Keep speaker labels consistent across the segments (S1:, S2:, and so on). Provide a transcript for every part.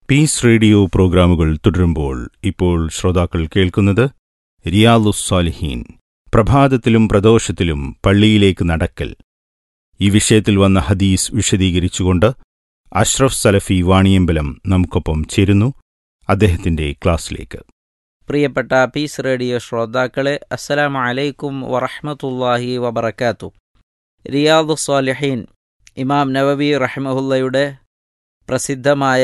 S1: piece radio പ്രോഗ്രാമുകൾ തുടരുമ്പോൾ ഇപ്പോൾ ശ്രോതാക്കൾ കേൾക്കുന്നത് റിയാലുസ്സാലിഹീൻ പ്രഭാതത്തിലും പ്രദോഷത്തിലും പള്ളിയിലേക്ക് നടക്കൽ ഈ വിഷയത്തിൽ വന്ന ഹദീസ് വിശദീകരിച്ചുകൊണ്ട് അഷ്റഫ് സലഫി വാണിയമ്പലം നമുക്കൊപ്പം ചേരുന്നു അദ്ദേഹത്തിന്റെ ക്ലാസ്സിലേക്ക്
S2: പ്രിയപ്പെട്ട പീസ് റേഡിയോ ശ്രോതാക്കളെ അസ്സലാമു അലൈക്കും വറഹ്മത്തുള്ളാഹി വബറകാത്തു റിയാദു സ്വാലിഹീൻ ഇമാം നവവി റഹ്മഹുല്ലയുടെ പ്രസിദ്ധമായ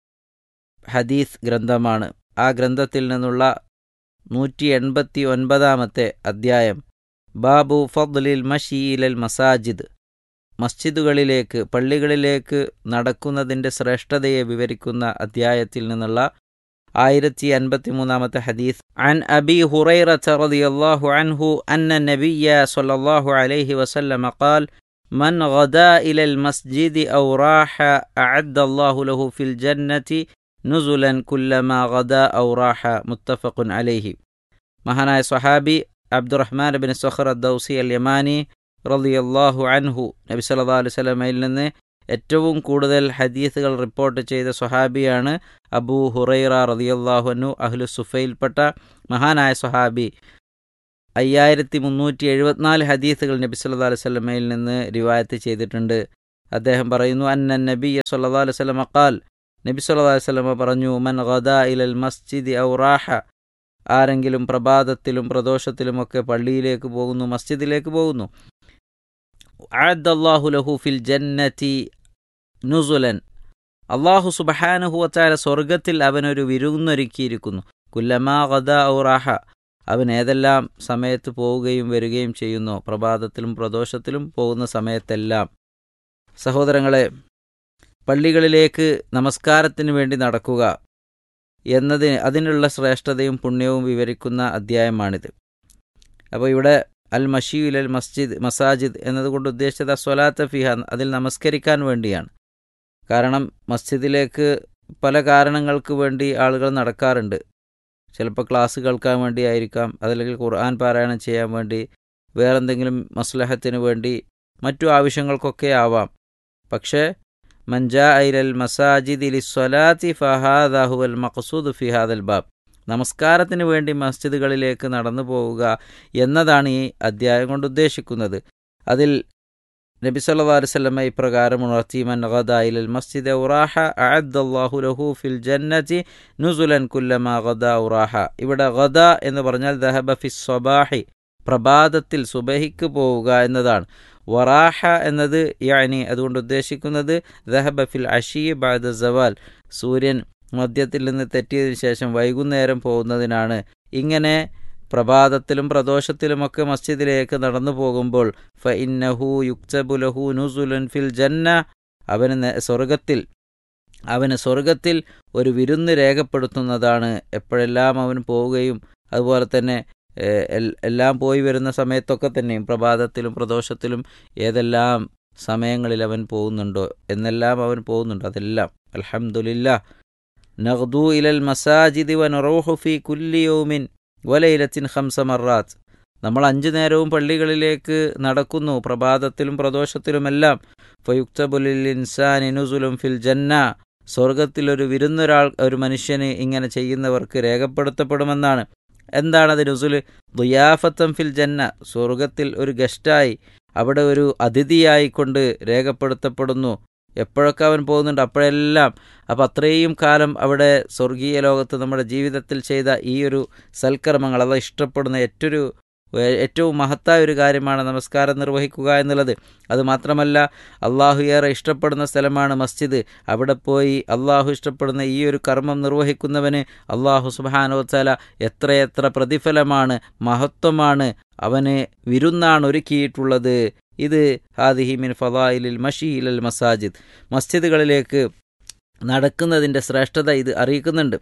S2: ഹദീസ് ഗ്രന്ഥമാണ് ആ ഗ്രന്ഥത്തിൽ നിന്നുള്ള നൂറ്റി എൺപത്തി ഒൻപതാമത്തെ അദ്ധ്യായം ബാബു ഫദ്ലിൽ മഷീലൽ മസാജിദ് മസ്ജിദുകളിലേക്ക് പള്ളികളിലേക്ക് നടക്കുന്നതിൻ്റെ ശ്രേഷ്ഠതയെ വിവരിക്കുന്ന അദ്ധ്യായത്തിൽ നിന്നുള്ള ആയിരത്തി അൻപത്തിമൂന്നാമത്തെ ഹദീസ് عن أبي هريرة رضي الله عنه أن النبي صلى الله عليه وسلم قال من غدا إلى المسجد أو راح أعد الله له في الجنة نزلا كلما غدا أو راح متفق عليه മഹാനായ സ്വഹാബി അബ്ദുറഹ്മാൻ ബിൻ സൊഹർ ദൗസി അൽ യമാനി റളിയല്ലാഹു അൻഹു നബി സല്ലല്ലാഹു അലൈഹി വസല്ലമയിൽ നിന്ന് ഏറ്റവും കൂടുതൽ ഹദീസുകൾ റിപ്പോർട്ട് ചെയ്ത സ്വഹാബിയാണ് അബൂ ഹുറൈറ റളിയല്ലാഹു അൻഹു അഹ്ലു സുഫയിൽപ്പെട്ട മഹാനായ സ്വഹാബി അയ്യായിരത്തി മുന്നൂറ്റി എഴുപത്തിനാല് ഹദീസുകൾ നബി സല്ലല്ലാഹു അലൈഹി വസല്ലമയിൽ നിന്ന് റിവായത്ത് ചെയ്തിട്ടുണ്ട് അദ്ദേഹം പറയുന്നു അന്ന നബി സല്ലല്ലാഹു അലൈഹി വസല്ലമ ഖാൽ നബി സല്ലല്ലാഹു അലൈഹി വസല്ലമ പറഞ്ഞു മൻ ഗദാ ഇലൽ മസ്ജിദി ഔ റാഹ ആരെങ്കിലും പ്രഭാതത്തിലും പ്രദോഷത്തിലുമൊക്കെ പള്ളിയിലേക്ക് പോകുന്നു മസ്ജിദിലേക്ക് പോകുന്നു അഅദ്ദല്ലാഹു ലഹു ഫിൽ ജന്നതി നുസുലൻ അള്ളാഹു സുബഹാനുഹുവച്ചാല സ്വർഗത്തിൽ അവനൊരു വിരുന്നൊരുക്കിയിരിക്കുന്നു കുല്ലമാ ഗദ ഔ റാഹ അവൻ ഏതെല്ലാം സമയത്ത് പോവുകയും വരികയും ചെയ്യുന്നു പ്രഭാതത്തിലും പ്രദോഷത്തിലും പോകുന്ന സമയത്തെല്ലാം സഹോദരങ്ങളെ പള്ളികളിലേക്ക് നമസ്കാരത്തിന് വേണ്ടി നടക്കുക എന്നതിന് അതിനുള്ള ശ്രേഷ്ഠതയും പുണ്യവും വിവരിക്കുന്ന അധ്യായമാണിത് അപ്പോൾ ഇവിടെ അൽ മഷീൽ അൽ മസ്ജിദ് മസാജിദ് എന്നതുകൊണ്ട് ഉദ്ദേശിച്ചത് സ്വലാത്ത ഫിഹ അതിൽ നമസ്കരിക്കാൻ വേണ്ടിയാണ് കാരണം മസ്ജിദിലേക്ക് പല കാരണങ്ങൾക്ക് വേണ്ടി ആളുകൾ നടക്കാറുണ്ട് ചിലപ്പോൾ ക്ലാസ് കേൾക്കാൻ വേണ്ടിയായിരിക്കാം അതല്ലെങ്കിൽ ഖുർആൻ പാരായണം ചെയ്യാൻ വേണ്ടി വേറെന്തെങ്കിലും മസ്ലഹത്തിന് വേണ്ടി മറ്റു ആവശ്യങ്ങൾക്കൊക്കെ ആവാം പക്ഷേ മഞ്ചാ ഐലൽ മസാജിദ് ഇലി സ്വലാത്തി ഫഹാദാഹു അൽ മഖസൂദ് ഫിഹാദൽ ബാബ് നമസ്കാരത്തിന് വേണ്ടി മസ്ജിദുകളിലേക്ക് നടന്നു പോവുക എന്നതാണ് ഈ അധ്യായം കൊണ്ട് ഉദ്ദേശിക്കുന്നത് അതിൽ നബി സല്ലല്ലാഹു അലൈഹി വസല്ലമ ഇപ്രകാരം ഉണർത്തി മൻ ഗദാ ഇലൽ മസ്ജിദ് ഉറാഹ അഅദ്ദല്ലാഹു ലഹു ഫിൽ ജന്നതി നുസുലൻ കുല്ലമാ ഗദാ ഉറാഹ ഇവിടെ ഗദ എന്ന് പറഞ്ഞാൽ ദഹബ ഫിസ് സ്വബാഹി പ്രഭാതത്തിൽ സുബഹിക്ക് പോവുക എന്നതാണ് വറാഹ എന്നത് യാനി അതുകൊണ്ട് ഉദ്ദേശിക്കുന്നത് ദഹബ ഫിൽ അഷി ബാദ സവാൽ സൂര്യൻ മധ്യത്തിൽ നിന്ന് തെറ്റിയതിനു ശേഷം വൈകുന്നേരം പോകുന്നതിനാണ് ഇങ്ങനെ പ്രഭാതത്തിലും പ്രദോഷത്തിലുമൊക്കെ മസ്ജിദിലേക്ക് നടന്നു പോകുമ്പോൾ ഫ ഇന്നഹു യുക്തബുലഹു നുസുലുൻ ഫിൽ ജന്ന അവന് സ്വർഗത്തിൽ അവന് സ്വർഗത്തിൽ ഒരു വിരുന്ന് രേഖപ്പെടുത്തുന്നതാണ് എപ്പോഴെല്ലാം അവൻ പോവുകയും അതുപോലെ തന്നെ എല്ലാം പോയി വരുന്ന സമയത്തൊക്കെ തന്നെയും പ്രഭാതത്തിലും പ്രദോഷത്തിലും ഏതെല്ലാം സമയങ്ങളിൽ അവൻ പോകുന്നുണ്ടോ എന്നെല്ലാം അവൻ പോകുന്നുണ്ട് അതെല്ലാം അൽഹംദുലില്ല നഖ്ദു ഇലൽ മസാജിദി വനറൂഹു ഫി കുല്ലി യൗമിൻ വലയിലത്തിൻ ഹംസ മറാത്ത് നമ്മൾ അഞ്ചു നേരവും പള്ളികളിലേക്ക് നടക്കുന്നു പ്രഭാതത്തിലും പ്രദോഷത്തിലുമെല്ലാം ഫയുക്തബുലിൽ ഇൻസാൻ ഇനുസുലും ഫിൽ ജന്ന സ്വർഗത്തിൽ ഒരു വിരുന്നൊരാൾ ഒരു മനുഷ്യന് ഇങ്ങനെ ചെയ്യുന്നവർക്ക് രേഖപ്പെടുത്തപ്പെടുമെന്നാണ് എന്താണത് നുസുൽ ദുയാഫത്തം ഫിൽ ജന്ന സ്വർഗത്തിൽ ഒരു ഗസ്റ്റായി അവിടെ ഒരു അതിഥിയായിക്കൊണ്ട് രേഖപ്പെടുത്തപ്പെടുന്നു എപ്പോഴൊക്കെ അവൻ പോകുന്നുണ്ട് അപ്പോഴെല്ലാം അപ്പം അത്രയും കാലം അവിടെ സ്വർഗീയ ലോകത്ത് നമ്മുടെ ജീവിതത്തിൽ ചെയ്ത ഈ ഒരു സൽക്കർമ്മങ്ങൾ അത് ഇഷ്ടപ്പെടുന്ന ഏറ്റൊരു ഏറ്റവും മഹത്തായ ഒരു കാര്യമാണ് നമസ്കാരം നിർവഹിക്കുക എന്നുള്ളത് അതുമാത്രമല്ല അള്ളാഹു ഏറെ ഇഷ്ടപ്പെടുന്ന സ്ഥലമാണ് മസ്ജിദ് അവിടെ പോയി അള്ളാഹു ഇഷ്ടപ്പെടുന്ന ഈ ഒരു കർമ്മം നിർവഹിക്കുന്നവന് അള്ളാഹു സുബാനോത്താല എത്രയെത്ര പ്രതിഫലമാണ് മഹത്വമാണ് അവന് വിരുന്നാണ് ഒരുക്കിയിട്ടുള്ളത് ഇത് ഹാദിഹിമിൻ ഫലായിലിൽ മഷീലൽ മസാജിദ് മസ്ജിദുകളിലേക്ക് നടക്കുന്നതിൻ്റെ ശ്രേഷ്ഠത ഇത് അറിയിക്കുന്നുണ്ട്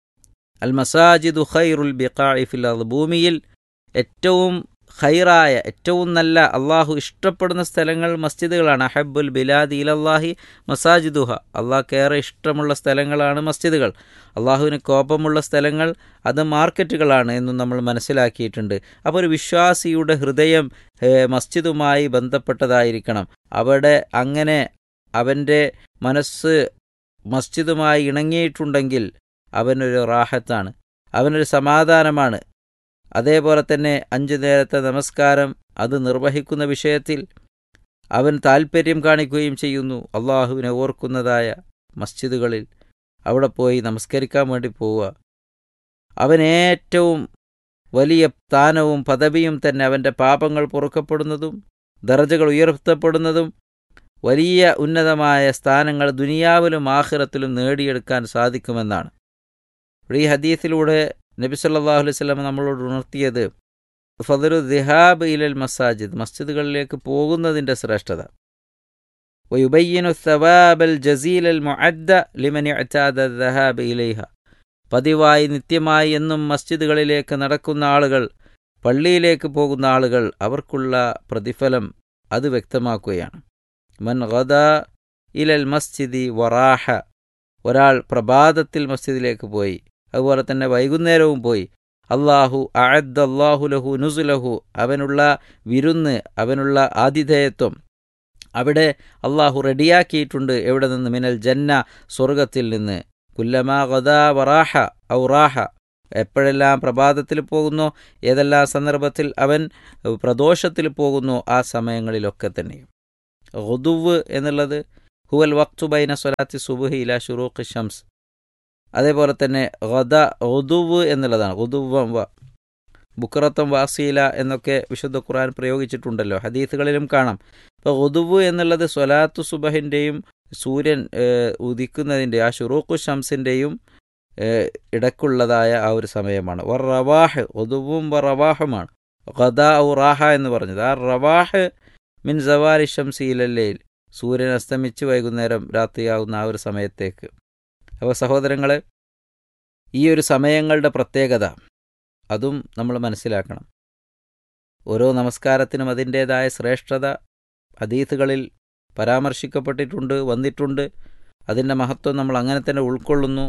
S2: അൽ മസാജിദു ഖൈറുൽ ബിഖാഇ ഫിൽ ഭൂമിയിൽ ഏറ്റവും ഖൈറായ ഏറ്റവും നല്ല അള്ളാഹു ഇഷ്ടപ്പെടുന്ന സ്ഥലങ്ങൾ മസ്ജിദുകളാണ് അഹബുൽ ബിലാദി ഇലല്ലാഹി മസാജിദുഹ അള്ളാഹ്ക്കേറെ ഇഷ്ടമുള്ള സ്ഥലങ്ങളാണ് മസ്ജിദുകൾ അള്ളാഹുവിന് കോപമുള്ള സ്ഥലങ്ങൾ അത് മാർക്കറ്റുകളാണ് എന്നും നമ്മൾ മനസ്സിലാക്കിയിട്ടുണ്ട് അപ്പോൾ ഒരു വിശ്വാസിയുടെ ഹൃദയം മസ്ജിദുമായി ബന്ധപ്പെട്ടതായിരിക്കണം അവിടെ അങ്ങനെ അവൻ്റെ മനസ്സ് മസ്ജിദുമായി ഇണങ്ങിയിട്ടുണ്ടെങ്കിൽ അവനൊരു റാഹത്താണ് അവനൊരു സമാധാനമാണ് അതേപോലെ തന്നെ അഞ്ചു നേരത്തെ നമസ്കാരം അത് നിർവഹിക്കുന്ന വിഷയത്തിൽ അവൻ താൽപ്പര്യം കാണിക്കുകയും ചെയ്യുന്നു അള്ളാഹുവിനെ ഓർക്കുന്നതായ മസ്ജിദുകളിൽ അവിടെ പോയി നമസ്കരിക്കാൻ വേണ്ടി പോവുക അവൻ ഏറ്റവും വലിയ സ്ഥാനവും പദവിയും തന്നെ അവൻ്റെ പാപങ്ങൾ പൊറുക്കപ്പെടുന്നതും ദർജകൾ ഉയർത്തപ്പെടുന്നതും വലിയ ഉന്നതമായ സ്ഥാനങ്ങൾ ദുനിയാവിലും ആഖിറത്തിലും നേടിയെടുക്കാൻ സാധിക്കുമെന്നാണ് ഈ ഹദീസിലൂടെ നബി സല്ലല്ലാഹു അലൈഹി വസല്ലം നമ്മളോട് ഉണർത്തിയത് ഫദലു ദിഹാബ് ഇലൽ മസാജിദ് മസ്ജിദുകളിലേക്ക് പോകുന്നതിൻ്റെ ശ്രേഷ്ഠത വയുബയ്യനു സവാബൽ ജസീലൽ മുഅദ്ദ ലിമൻ ഇഅ്താദ ദഹാബ് ഇലൈഹ പതിവായി നിത്യമായി എന്നും മസ്ജിദുകളിലേക്ക് നടക്കുന്ന ആളുകൾ പള്ളിയിലേക്ക് പോകുന്ന ആളുകൾ അവർക്കുള്ള പ്രതിഫലം അത് വ്യക്തമാക്കുകയാണ് മൻ ഗദ ഇലൽ മസ്ജിദി വറാഹ ഒരാൾ പ്രഭാതത്തിൽ മസ്ജിദിലേക്ക് പോയി അതുപോലെ തന്നെ വൈകുന്നേരവും പോയി അള്ളാഹു അഅദ് അള്ളാഹു ലഹു നുസുലഹു അവനുള്ള വിരുന്ന് അവനുള്ള ആതിഥേയത്വം അവിടെ അള്ളാഹു റെഡിയാക്കിയിട്ടുണ്ട് എവിടെ നിന്ന് മിനൽ ജന്ന സ്വർഗത്തിൽ നിന്ന് കുല്ലമാ ഗദാ വറാഹ ഔറാഹ എപ്പോഴെല്ലാം പ്രഭാതത്തിൽ പോകുന്നോ ഏതെല്ലാം സന്ദർഭത്തിൽ അവൻ പ്രദോഷത്തിൽ പോകുന്നു ആ സമയങ്ങളിലൊക്കെ തന്നെ റുദുവ് എന്നുള്ളത് ഹുവൽ വക്തു ബൈന സ്വലാത്തി സുബുഹി ഇല ഷുറൂഖ് ഷംസ് അതേപോലെ തന്നെ ഗദ റുദുവ് എന്നുള്ളതാണ് റുദുവം വ ബുക്കറത്തം വാസീല എന്നൊക്കെ വിശുദ്ധ ഖുർആൻ പ്രയോഗിച്ചിട്ടുണ്ടല്ലോ ഹദീസുകളിലും കാണാം ഇപ്പോൾ റുദുവ് എന്നുള്ളത് സ്വലാത്തു സുബഹിൻ്റെയും സൂര്യൻ ഉദിക്കുന്നതിൻ്റെ ആ ഷുറൂഖു ഷംസിൻ്റെയും ഇടക്കുള്ളതായ ആ ഒരു സമയമാണ് വർ റവാഹ് ഒതുവും വ റവാഹുമാണ് ഖദ ഔ റാഹ എന്ന് പറഞ്ഞത് ആ റവാഹ് മിൻ സവാരി ഷംസിയിലല്ലയിൽ സൂര്യൻ അസ്തമിച്ച് വൈകുന്നേരം രാത്രിയാവുന്ന ആ ഒരു സമയത്തേക്ക് അപ്പോൾ സഹോദരങ്ങളെ ഈ ഒരു സമയങ്ങളുടെ പ്രത്യേകത അതും നമ്മൾ മനസ്സിലാക്കണം ഓരോ നമസ്കാരത്തിനും അതിൻ്റേതായ ശ്രേഷ്ഠത ഹദീസുകളിൽ പരാമർശിക്കപ്പെട്ടിട്ടുണ്ട് വന്നിട്ടുണ്ട് അതിൻ്റെ മഹത്വം നമ്മൾ അങ്ങനെ തന്നെ ഉൾക്കൊള്ളുന്നു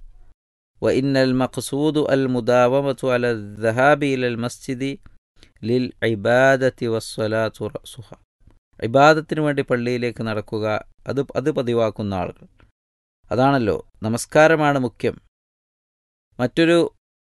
S2: വ ഇന്നൽ മഖ്സൂദു അൽ മുദാവമത്തു അല ദഹാബി ഇലൽ മസ്ജിദി ലിൽ ഇബാദത്തി വസ്വലാത്തു റസുഹ ഇബാദത്തിന് വേണ്ടി പള്ളിയിലേക്ക് നടക്കുക അത് അത് പതിവാക്കുന്ന ആളുകൾ അതാണല്ലോ നമസ്കാരമാണ് മുഖ്യം മറ്റൊരു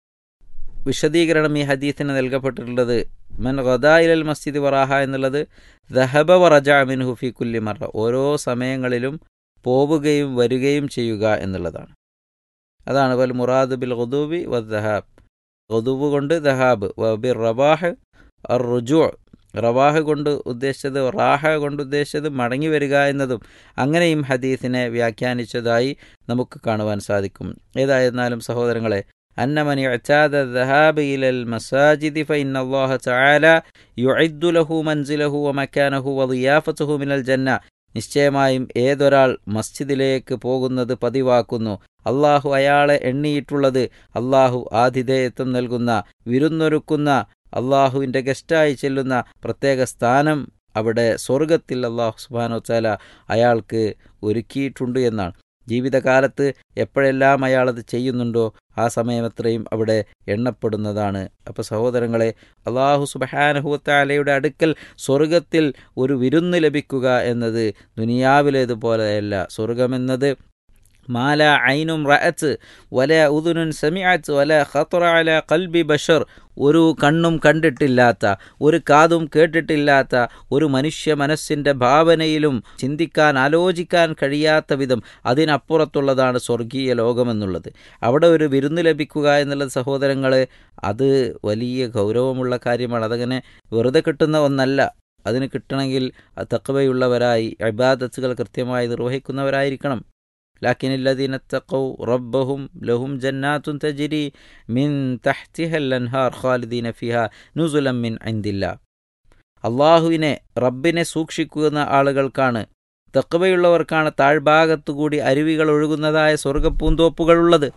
S2: വിശദീകരണം ഈ ഹദീസിന് നൽകപ്പെട്ടിട്ടുള്ളത് മൻ ഗദായിലൽ മസ്ജിദ് വറാഹ എന്നുള്ളത് ദഹബ വറജ മിൻഹു ഫി കുല്ലി മറ ഓരോ സമയങ്ങളിലും പോവുകയും വരികയും ചെയ്യുക എന്നുള്ളതാണ് അതാണ് വൽ മുറാദ് ബിൽ ഖുദൂബി വ ദഹാബ് ഖുദൂബ് കൊണ്ട് ദഹാബ് വ ബിർ റബാഹ് അർ റുജു റവാഹ് കൊണ്ട് ഉദ്ദേശിച്ചത് റാഹ കൊണ്ട് ഉദ്ദേശിച്ചത് മടങ്ങി വരിക എന്നതും അങ്ങനെയും ഹദീസിനെ വ്യാഖ്യാനിച്ചതായി നമുക്ക് കാണുവാൻ സാധിക്കും ഏതായിരുന്നാലും സഹോദരങ്ങളെ أن من اعتاد الذهاب إلى المساجد فإن الله تعالى يعد له منزله ومكانه وضيافته من الجنة നിശ്ചയമായും ഏതൊരാൾ മസ്ജിദിലേക്ക് പോകുന്നത് പതിവാക്കുന്നു അള്ളാഹു അയാളെ എണ്ണിയിട്ടുള്ളത് അള്ളാഹു ആതിഥേയത്വം നൽകുന്ന വിരുന്നൊരുക്കുന്ന അള്ളാഹുവിൻ്റെ ഗസ്റ്റായി ചെല്ലുന്ന പ്രത്യേക സ്ഥാനം അവിടെ സ്വർഗത്തിൽ അള്ളാഹു സുബാനോ ചാല അയാൾക്ക് ഒരുക്കിയിട്ടുണ്ട് എന്നാണ് ജീവിതകാലത്ത് എപ്പോഴെല്ലാം അയാളത് ചെയ്യുന്നുണ്ടോ ആ സമയമത്രയും അവിടെ എണ്ണപ്പെടുന്നതാണ് അപ്പോൾ സഹോദരങ്ങളെ അള്ളാഹു സുബഹാനഹുത്താലയുടെ അടുക്കൽ സ്വർഗത്തിൽ ഒരു വിരുന്ന് ലഭിക്കുക എന്നത് ദുനിയാവിലേതുപോലെയല്ല സ്വർഗമെന്നത് മാല ഐനും റഅത്ത് വല ഉദുനുൻ സമിഅത്ത് വല ഖത്ര അല കൽബി ബഷർ ഒരു കണ്ണും കണ്ടിട്ടില്ലാത്ത ഒരു കാതും കേട്ടിട്ടില്ലാത്ത ഒരു മനുഷ്യ മനസ്സിൻ്റെ ഭാവനയിലും ചിന്തിക്കാൻ ആലോചിക്കാൻ കഴിയാത്ത വിധം അതിനപ്പുറത്തുള്ളതാണ് സ്വർഗീയ ലോകമെന്നുള്ളത് അവിടെ ഒരു വിരുന്ന് ലഭിക്കുക എന്നുള്ളത് സഹോദരങ്ങൾ അത് വലിയ ഗൗരവമുള്ള കാര്യമാണ് അതങ്ങനെ വെറുതെ കിട്ടുന്ന ഒന്നല്ല അതിന് കിട്ടണമെങ്കിൽ തക്കവയുള്ളവരായി അബാദത്തുകൾ കൃത്യമായി നിർവഹിക്കുന്നവരായിരിക്കണം لكن الذين اتقوا ربهم لهم جنات تجري من تحتها الأنهار خالدين فيها نزلا من عند الله അള്ളാഹുവിനെ റബ്ബിനെ സൂക്ഷിക്കുന്ന ആളുകൾക്കാണ് തക്കവയുള്ളവർക്കാണ് താഴ്ഭാഗത്തുകൂടി അരുവികൾ ഒഴുകുന്നതായ സ്വർഗപ്പൂന്തോപ്പുകളുള്ളത്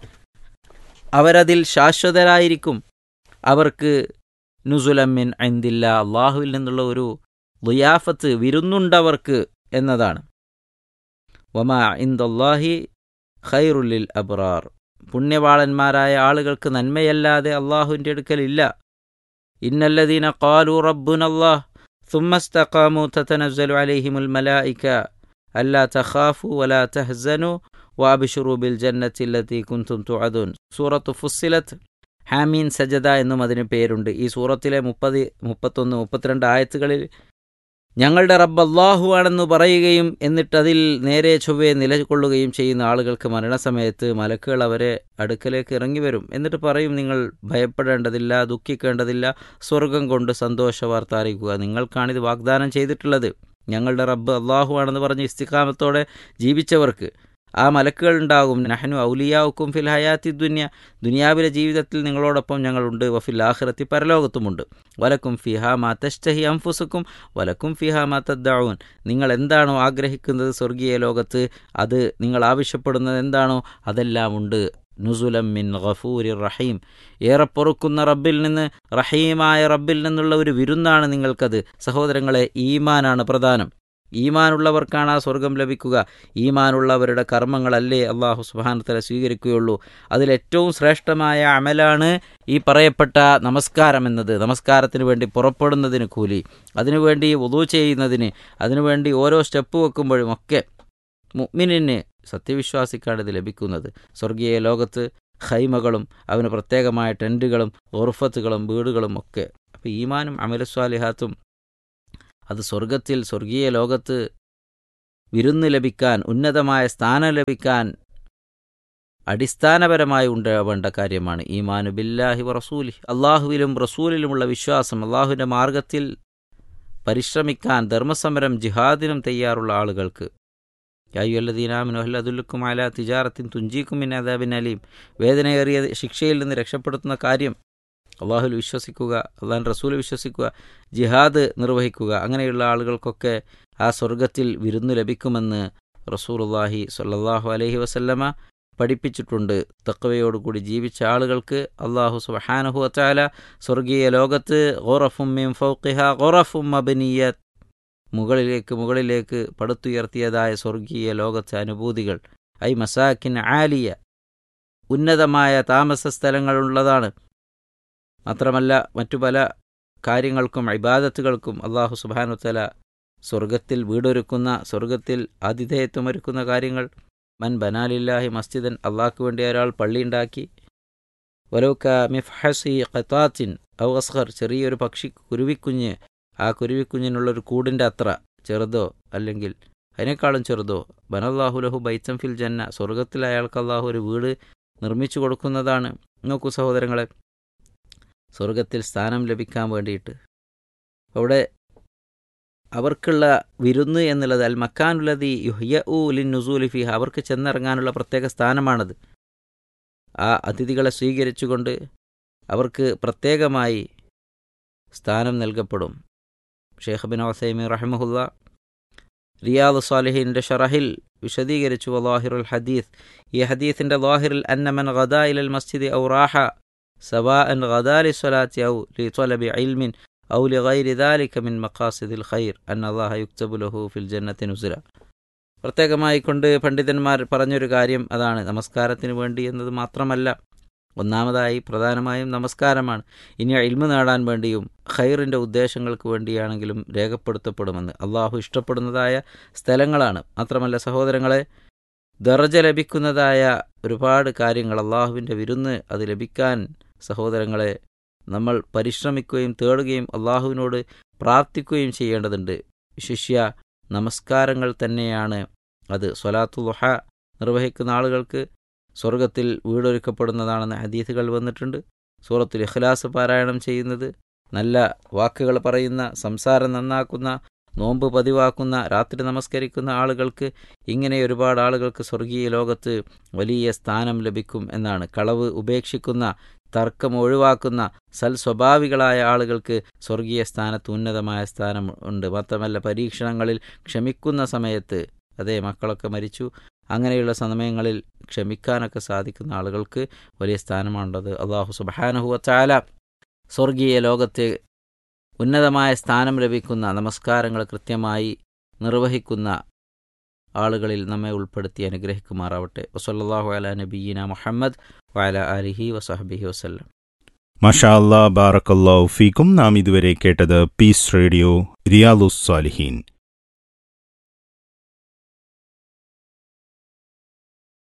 S2: അവരതിൽ ശാശ്വതരായിരിക്കും അവർക്ക് നുസുലമ്മിൻ ഐന്ദില്ല അള്ളാഹുവിൽ നിന്നുള്ള ഒരു ലുയാഫത്ത് വിരുന്നുണ്ടവർക്ക് എന്നതാണ് വമാ ഇന്ദല്ലാഹി ഖൈറുല്ലിൽ അബ്റാർ പുണ്യവാളന്മാരായ ആളുകൾക്ക് നന്മയല്ലാതെ അള്ളാഹുവിൻ്റെ അടുക്കലില്ല ഇന്നല്ലദീന ഖാലു റബ്ബുന അല്ലാഹ് ثم استقاموا تتنزل عليهم الملائكة ألا تخافوا ولا تهزنوا വാബിഷുറു ബിൽ ജന്നത്തില്ലത്തി കുന്തും തുഅദുൻ സൂറത്ത് ഫുസ്സിലത്ത് ഹാമീൻ സജദ എന്നും അതിന് പേരുണ്ട് ഈ സൂറത്തിലെ മുപ്പത് മുപ്പത്തൊന്ന് മുപ്പത്തിരണ്ട് ആയത്തുകളിൽ ഞങ്ങളുടെ റബ്ബ് അള്ളാഹു ആണെന്ന് പറയുകയും എന്നിട്ട് അതിൽ നേരെ ചൊവ്വെ നിലകൊള്ളുകയും ചെയ്യുന്ന ആളുകൾക്ക് മരണസമയത്ത് മലക്കുകൾ അവരെ അടുക്കലേക്ക് ഇറങ്ങി വരും എന്നിട്ട് പറയും നിങ്ങൾ ഭയപ്പെടേണ്ടതില്ല ദുഃഖിക്കേണ്ടതില്ല സ്വർഗം കൊണ്ട് സന്തോഷ വാർത്ത അറിയിക്കുക നിങ്ങൾക്കാണിത് വാഗ്ദാനം ചെയ്തിട്ടുള്ളത് ഞങ്ങളുടെ റബ്ബ് അള്ളാഹു ആണെന്ന് പറഞ്ഞ് ഇസ്തിക്കാമത്തോടെ ജീവിച്ചവർക്ക് ആ മലക്കുകൾ ഉണ്ടാകും നഹനു ഔലിയാവുക്കും ഫിൽ ഹയാത്തി ദുന്യ ദുനിയാവിലെ ജീവിതത്തിൽ നിങ്ങളോടൊപ്പം ഞങ്ങളുണ്ട് വഫിൽ ആഖിറത്തി പരലോകത്തുമുണ്ട് വലക്കും ഫിഹ മാ തഷ്തഹി അംഫുസുക്കും വലക്കും ഫിഹ മാ തദ്ദഊൻ നിങ്ങൾ എന്താണോ ആഗ്രഹിക്കുന്നത് സ്വർഗീയ ലോകത്ത് അത് നിങ്ങൾ ആവശ്യപ്പെടുന്നത് എന്താണോ അതെല്ലാം ഉണ്ട് നുസുലം മിൻ ഗഫൂരി റഹീം ഏറെ പൊറുക്കുന്ന റബ്ബിൽ നിന്ന് റഹീമായ റബ്ബിൽ നിന്നുള്ള ഒരു വിരുന്നാണ് നിങ്ങൾക്കത് സഹോദരങ്ങളെ ഈമാനാണ് പ്രധാനം ഈമാനുള്ളവർക്കാണ് ആ സ്വർഗം ലഭിക്കുക ഈമാനുള്ളവരുടെ കർമ്മങ്ങളല്ലേ അള്ളാഹു സുബാനത്തല സ്വീകരിക്കുകയുള്ളൂ അതിലേറ്റവും ശ്രേഷ്ഠമായ അമലാണ് ഈ പറയപ്പെട്ട നമസ്കാരം എന്നത് നമസ്കാരത്തിന് വേണ്ടി പുറപ്പെടുന്നതിന് കൂലി അതിനുവേണ്ടി ഉദു ചെയ്യുന്നതിന് അതിനുവേണ്ടി ഓരോ സ്റ്റെപ്പ് വെക്കുമ്പോഴും ഒക്കെ മുഅ്മിനിന് സത്യവിശ്വാസിക്കാണ് ഇത് ലഭിക്കുന്നത് സ്വർഗീയ ലോകത്ത് ഹൈമകളും അവന് പ്രത്യേകമായ ടെൻറ്റുകളും ഓർഫത്തുകളും വീടുകളും ഒക്കെ അപ്പോൾ ഈമാനും അമലസ്വാലിഹാത്തും അത് സ്വർഗത്തിൽ സ്വർഗീയ ലോകത്ത് വിരുന്ന് ലഭിക്കാൻ ഉന്നതമായ സ്ഥാനം ലഭിക്കാൻ അടിസ്ഥാനപരമായി ഉണ്ടാവേണ്ട കാര്യമാണ് ഈമാനു ബില്ലാഹി റസൂലി അള്ളാഹുവിലും റസൂലിലുമുള്ള വിശ്വാസം അള്ളാഹുവിൻ്റെ മാർഗത്തിൽ പരിശ്രമിക്കാൻ ധർമ്മസമരം ജിഹാദിനും തയ്യാറുള്ള ആളുകൾക്ക് യായുല്ലദീനാമിനുഹല്ലതുല്ലുക്കും അല തിജാറത്തിൻ തുഞ്ചീക്കും മിൻ അദാബിൻ അലീം വേദനയേറിയ ശിക്ഷയിൽ നിന്ന് രക്ഷപ്പെടുത്തുന്ന കാര്യം അള്ളാഹുൽ വിശ്വസിക്കുക അള്ളാഹൻ റസൂൽ വിശ്വസിക്കുക ജിഹാദ് നിർവഹിക്കുക അങ്ങനെയുള്ള ആളുകൾക്കൊക്കെ ആ സ്വർഗത്തിൽ വിരുന്നു ലഭിക്കുമെന്ന് റസൂലുള്ളാഹി സ്വല്ലല്ലാഹു അലൈഹി വസല്ലമ പഠിപ്പിച്ചിട്ടുണ്ട് തക്കവയോടുകൂടി ജീവിച്ച ആളുകൾക്ക് അള്ളാഹു സുബഹാനഹു അത്താല സ്വർഗീയ ലോകത്ത് ഗോറഫും മിൻ ഫൗഖിഹ ഗോറഫും മബനിയത് മുകളിലേക്ക് മുകളിലേക്ക് പടുത്തുയർത്തിയതായ സ്വർഗീയ ലോകത്തെ അനുഭൂതികൾ ഐ മസാക്കിൻ ആലിയ ഉന്നതമായ താമസ സ്ഥലങ്ങളുള്ളതാണ് മാത്രമല്ല മറ്റു പല കാര്യങ്ങൾക്കും ഇബാദത്തുകൾക്കും അള്ളാഹു സുബാനുത്തല സ്വർഗത്തിൽ വീടൊരുക്കുന്ന സ്വർഗത്തിൽ ആതിഥേയത്വമൊരുക്കുന്ന കാര്യങ്ങൾ മൻ ബനാലില്ലാഹി മസ്ജിദൻ അള്ളാഹ്ക്ക് വേണ്ടി ഒരാൾ പള്ളിയുണ്ടാക്കി വലോക്ക മിഫ്ഹസി ഖത്താത്തിൻ ഔ അസ്ഹർ ചെറിയൊരു പക്ഷി കുരുവിക്കുഞ്ഞ് ആ കുരുവിക്കുഞ്ഞിനുള്ളൊരു കൂടിൻ്റെ അത്ര ചെറുതോ അല്ലെങ്കിൽ അതിനേക്കാളും ചെറുതോ ബനല്ലാഹുലഹു ബൈത്തം ഫിൽ ജന്ന സ്വർഗത്തിൽ അയാൾക്ക് അള്ളാഹു ഒരു വീട് നിർമ്മിച്ചു കൊടുക്കുന്നതാണ് നോക്കൂ സഹോദരങ്ങളെ സ്വർഗത്തിൽ സ്ഥാനം ലഭിക്കാൻ വേണ്ടിയിട്ട് അവിടെ അവർക്കുള്ള വിരുന്ന് എന്നുള്ളത് അൽ മക്കാനുള്ളതി യുഹ്യ ഉ ലിൻ നുസൂലി ഫിഹ അവർക്ക് ചെന്നിറങ്ങാനുള്ള പ്രത്യേക സ്ഥാനമാണത് ആ അതിഥികളെ സ്വീകരിച്ചുകൊണ്ട് അവർക്ക് പ്രത്യേകമായി സ്ഥാനം നൽകപ്പെടും ഷേഖ് ബിൻ ഒസൈമി റഹ്മുല്ല റിയാദ് സാലിഹിൻ്റെ ഷറഹിൽ വിശദീകരിച്ചു വലാഹിറുൽ ഹദീസ് ഈ ഹദീസിൻ്റെ ലാഹിറിൽ അന്നമൻ ഗദാ ഇലൽ മസ്ജിദ് ഔ റാഹ سواء غدا للصلاة أو لطلب علم أو لغير ذلك من مقاصد الخير أن الله يكتب له في الجنة نزلا പ്രത്യേകമായി കൊണ്ട് പണ്ഡിതന്മാർ പറഞ്ഞൊരു കാര്യം അതാണ് നമസ്കാരത്തിന് വേണ്ടി എന്നത് മാത്രമല്ല ഒന്നാമതായി പ്രധാനമായും നമസ്കാരമാണ് ഇനി ഇൽമ നേടാൻ വേണ്ടിയും ഖൈറിൻ്റെ ഉദ്ദേശങ്ങൾക്ക് വേണ്ടിയാണെങ്കിലും രേഖപ്പെടുത്തപ്പെടുമെന്ന് അള്ളാഹു ഇഷ്ടപ്പെടുന്നതായ സ്ഥലങ്ങളാണ് മാത്രമല്ല സഹോദരങ്ങളെ ദർജ ലഭിക്കുന്നതായ ഒരുപാട് കാര്യങ്ങൾ അള്ളാഹുവിൻ്റെ വിരുന്ന് അത് ലഭിക്കാൻ സഹോദരങ്ങളെ നമ്മൾ പരിശ്രമിക്കുകയും തേടുകയും അള്ളാഹുവിനോട് പ്രാർത്ഥിക്കുകയും ചെയ്യേണ്ടതുണ്ട് ശിഷ്യ നമസ്കാരങ്ങൾ തന്നെയാണ് അത് സ്വലാത്തുലുഹ നിർവഹിക്കുന്ന ആളുകൾക്ക് സ്വർഗത്തിൽ വീടൊരുക്കപ്പെടുന്നതാണെന്ന് ഹദീസുകൾ വന്നിട്ടുണ്ട് സൂറത്തുൽ ഇഖ്ലാസ് പാരായണം ചെയ്യുന്നത് നല്ല വാക്കുകൾ പറയുന്ന സംസാരം നന്നാക്കുന്ന നോമ്പ് പതിവാക്കുന്ന രാത്രി നമസ്കരിക്കുന്ന ആളുകൾക്ക് ഇങ്ങനെ ഒരുപാട് ആളുകൾക്ക് സ്വർഗീയ ലോകത്ത് വലിയ സ്ഥാനം ലഭിക്കും എന്നാണ് കളവ് ഉപേക്ഷിക്കുന്ന തർക്കം ഒഴിവാക്കുന്ന സൽ സ്വഭാവികളായ ആളുകൾക്ക് സ്വർഗീയ സ്ഥാനത്ത് ഉന്നതമായ സ്ഥാനം ഉണ്ട് മാത്രമല്ല പരീക്ഷണങ്ങളിൽ ക്ഷമിക്കുന്ന സമയത്ത് അതേ മക്കളൊക്കെ മരിച്ചു അങ്ങനെയുള്ള സമയങ്ങളിൽ ക്ഷമിക്കാനൊക്കെ സാധിക്കുന്ന ആളുകൾക്ക് വലിയ സ്ഥാനമാണുള്ളത് അള്ളാഹു സുബാനഹുവ ചാല സ്വർഗീയ ലോകത്തെ ഉന്നതമായ സ്ഥാനം ലഭിക്കുന്ന നമസ്കാരങ്ങൾ കൃത്യമായി നിർവഹിക്കുന്ന ആളുകളിൽ നമ്മെ ഉൾപ്പെടുത്തി അനുഗ്രഹിക്കുമാറാവട്ടെ വസല്ലാഹു അല നബീന മുഹമ്മദ് വഅല അലിഹി വസഹബിഹി വസ്ല്ലം
S1: മഷാ അല്ലാ ബാറക്കല്ലാ ഫീക്കും നാം ഇതുവരെ കേട്ടത് പീസ് റേഡിയോ റിയാലുസ് സാലിഹീൻ